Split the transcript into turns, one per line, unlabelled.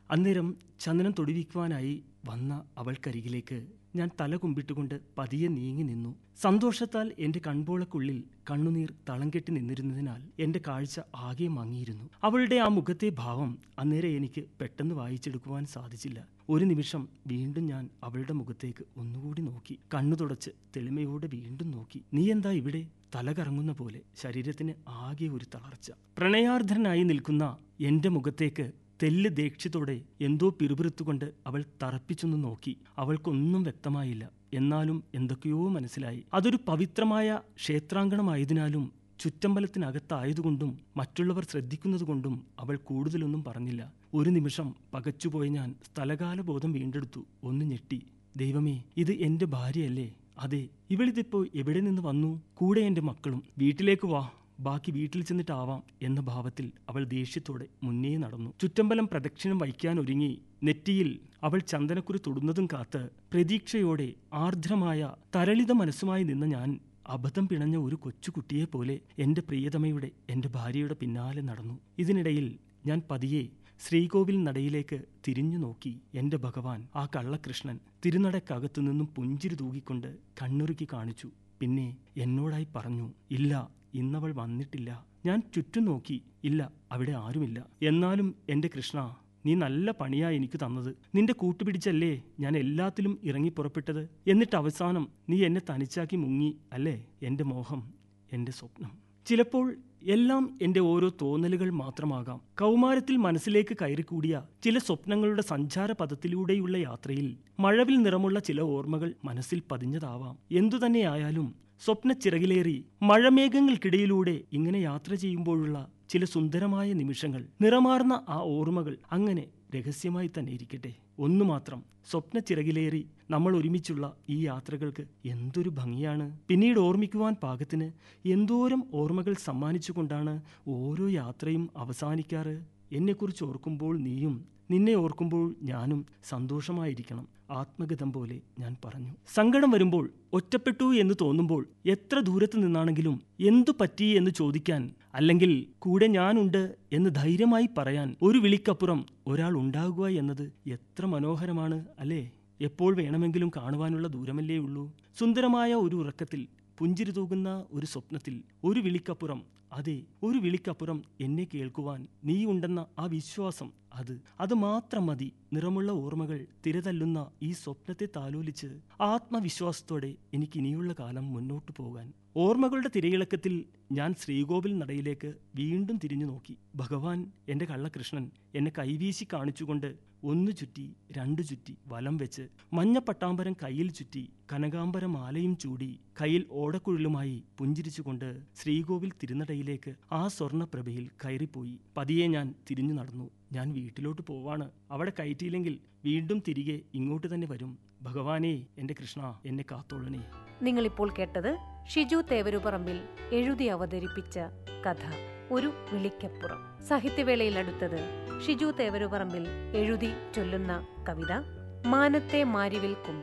അന്നേരം ചന്ദനം തൊടുവിക്കുവാനായി വന്ന അവൾക്കരികിലേക്ക് ഞാൻ തല കുമ്പിട്ടുകൊണ്ട് പതിയെ നീങ്ങി നിന്നു സന്തോഷത്താൽ എന്റെ കൺപോളക്കുള്ളിൽ കണ്ണുനീർ തളം കെട്ടി നിന്നിരുന്നതിനാൽ എന്റെ കാഴ്ച ആകെ മങ്ങിയിരുന്നു അവളുടെ ആ മുഖത്തെ ഭാവം അന്നേരം എനിക്ക് പെട്ടെന്ന് വായിച്ചെടുക്കുവാൻ സാധിച്ചില്ല ഒരു നിമിഷം വീണ്ടും ഞാൻ അവളുടെ മുഖത്തേക്ക് ഒന്നുകൂടി നോക്കി കണ്ണു തുടച്ച് തെളിമയോടെ വീണ്ടും നോക്കി നീ എന്താ ഇവിടെ തല കറങ്ങുന്ന പോലെ ശരീരത്തിന് ആകെ ഒരു തളർച്ച പ്രണയാർദ്ധനായി നിൽക്കുന്ന എന്റെ മുഖത്തേക്ക് തെല്ല് ദേക്ഷ്യത്തോടെ എന്തോ പിറുപിറുത്തുകൊണ്ട് അവൾ തറപ്പിച്ചൊന്ന് നോക്കി അവൾക്കൊന്നും വ്യക്തമായില്ല എന്നാലും എന്തൊക്കെയോ മനസ്സിലായി അതൊരു പവിത്രമായ ക്ഷേത്രാങ്കണമായതിനാലും ചുറ്റമ്പലത്തിനകത്തായതുകൊണ്ടും മറ്റുള്ളവർ ശ്രദ്ധിക്കുന്നതുകൊണ്ടും അവൾ കൂടുതലൊന്നും പറഞ്ഞില്ല ഒരു നിമിഷം പകച്ചുപോയി ഞാൻ സ്ഥലകാലബോധം വീണ്ടെടുത്തു ഒന്ന് ഞെട്ടി ദൈവമേ ഇത് എന്റെ ഭാര്യയല്ലേ അതെ ഇവളിതിപ്പോ എവിടെ നിന്ന് വന്നു കൂടെ എന്റെ മക്കളും വീട്ടിലേക്ക് വാ ബാക്കി വീട്ടിൽ ചെന്നിട്ടാവാം എന്ന ഭാവത്തിൽ അവൾ ദേഷ്യത്തോടെ മുന്നേ നടന്നു ചുറ്റമ്പലം പ്രദക്ഷിണം വയ്ക്കാൻ ഒരുങ്ങി നെറ്റിയിൽ അവൾ ചന്ദനക്കുറി തൊടുന്നതും കാത്ത് പ്രതീക്ഷയോടെ ആർദ്രമായ തരളിത മനസ്സുമായി നിന്ന ഞാൻ അബദ്ധം പിണഞ്ഞ ഒരു കൊച്ചുകുട്ടിയെ പോലെ എന്റെ പ്രിയതമയുടെ എന്റെ ഭാര്യയുടെ പിന്നാലെ നടന്നു ഇതിനിടയിൽ ഞാൻ പതിയെ ശ്രീകോവിൽ നടയിലേക്ക് തിരിഞ്ഞു നോക്കി എന്റെ ഭഗവാൻ ആ കള്ളകൃഷ്ണൻ തിരുനടക്കകത്തു നിന്നും പുഞ്ചിരി തൂകിക്കൊണ്ട് കണ്ണുറുക്കി കാണിച്ചു പിന്നെ എന്നോടായി പറഞ്ഞു ഇല്ല ഇന്നവൾ വന്നിട്ടില്ല ഞാൻ ചുറ്റും നോക്കി ഇല്ല അവിടെ ആരുമില്ല എന്നാലും എന്റെ കൃഷ്ണ നീ നല്ല പണിയാ എനിക്ക് തന്നത് നിന്റെ കൂട്ടുപിടിച്ചല്ലേ ഞാൻ എല്ലാത്തിലും ഇറങ്ങി പുറപ്പെട്ടത് എന്നിട്ട് അവസാനം നീ എന്നെ തനിച്ചാക്കി മുങ്ങി അല്ലേ എന്റെ മോഹം എന്റെ സ്വപ്നം ചിലപ്പോൾ എല്ലാം എന്റെ ഓരോ തോന്നലുകൾ മാത്രമാകാം കൗമാരത്തിൽ മനസ്സിലേക്ക് കയറിക്കൂടിയ ചില സ്വപ്നങ്ങളുടെ സഞ്ചാര പദത്തിലൂടെയുള്ള യാത്രയിൽ മഴവിൽ നിറമുള്ള ചില ഓർമ്മകൾ മനസ്സിൽ പതിഞ്ഞതാവാം എന്തുതന്നെയായാലും സ്വപ്ന ചിറകിലേറി മഴമേഘങ്ങൾക്കിടയിലൂടെ ഇങ്ങനെ യാത്ര ചെയ്യുമ്പോഴുള്ള ചില സുന്ദരമായ നിമിഷങ്ങൾ നിറമാർന്ന ആ ഓർമ്മകൾ അങ്ങനെ രഹസ്യമായി തന്നെ ഇരിക്കട്ടെ ഒന്നു മാത്രം സ്വപ്ന ചിറകിലേറി നമ്മൾ ഒരുമിച്ചുള്ള ഈ യാത്രകൾക്ക് എന്തൊരു ഭംഗിയാണ് പിന്നീട് ഓർമ്മിക്കുവാൻ പാകത്തിന് എന്തോരം ഓർമ്മകൾ സമ്മാനിച്ചുകൊണ്ടാണ് ഓരോ യാത്രയും അവസാനിക്കാറ് എന്നെക്കുറിച്ച് ഓർക്കുമ്പോൾ നീയും നിന്നെ ഓർക്കുമ്പോൾ ഞാനും സന്തോഷമായിരിക്കണം ആത്മഗതം പോലെ ഞാൻ പറഞ്ഞു സങ്കടം വരുമ്പോൾ ഒറ്റപ്പെട്ടു എന്ന് തോന്നുമ്പോൾ എത്ര ദൂരത്ത് നിന്നാണെങ്കിലും എന്തു പറ്റി എന്ന് ചോദിക്കാൻ അല്ലെങ്കിൽ കൂടെ ഞാനുണ്ട് എന്ന് ധൈര്യമായി പറയാൻ ഒരു വിളിക്കപ്പുറം ഒരാൾ ഉണ്ടാകുക എന്നത് എത്ര മനോഹരമാണ് അല്ലേ എപ്പോൾ വേണമെങ്കിലും കാണുവാനുള്ള ദൂരമല്ലേ ഉള്ളൂ സുന്ദരമായ ഒരു ഉറക്കത്തിൽ പുഞ്ചിരി തൂകുന്ന ഒരു സ്വപ്നത്തിൽ ഒരു വിളിക്കപ്പുറം അതെ ഒരു വിളിക്കപ്പുറം എന്നെ കേൾക്കുവാൻ നീ ഉണ്ടെന്ന ആ വിശ്വാസം അത് അത് മാത്രം മതി നിറമുള്ള ഓർമ്മകൾ തിരതല്ലുന്ന ഈ സ്വപ്നത്തെ താലോലിച്ച് ആത്മവിശ്വാസത്തോടെ എനിക്ക് ഇനിയുള്ള കാലം മുന്നോട്ടു പോകാൻ ഓർമ്മകളുടെ തിരയിളക്കത്തിൽ ഞാൻ ശ്രീകോവിൽ നടയിലേക്ക് വീണ്ടും തിരിഞ്ഞു നോക്കി ഭഗവാൻ എന്റെ കള്ളകൃഷ്ണൻ എന്നെ കൈവീശി കാണിച്ചുകൊണ്ട് ഒന്നു ചുറ്റി രണ്ടു ചുറ്റി വലം വെച്ച് മഞ്ഞ പട്ടാമ്പരം കയ്യിൽ ചുറ്റി കനകാംബര മാലയും ചൂടി കയ്യിൽ ഓടക്കുഴലുമായി പുഞ്ചിരിച്ചുകൊണ്ട് ശ്രീകോവിൽ തിരുനടയിലേക്ക് ആ സ്വർണപ്രഭയിൽ കയറിപ്പോയി പതിയെ ഞാൻ തിരിഞ്ഞു നടന്നു ഞാൻ വീട്ടിലോട്ട് പോവാണ് അവിടെ കയറ്റിയില്ലെങ്കിൽ വീണ്ടും തിരികെ ഇങ്ങോട്ട് തന്നെ വരും ഭഗവാനേ എന്റെ കൃഷ്ണ എന്നെ കാത്തോളണേ
നിങ്ങളിപ്പോൾ കേട്ടത് ഷിജു തേവരുപറമ്പിൽ എഴുതി അവതരിപ്പിച്ച കഥ ഒരു വിളിക്കപ്പുറം സാഹിത്യവേളയിൽ അടുത്തത് ഷിജു തേവരുപറമ്പിൽ എഴുതി ചൊല്ലുന്ന കവിത മാനത്തെ മാരിവിൽ കുമ്പ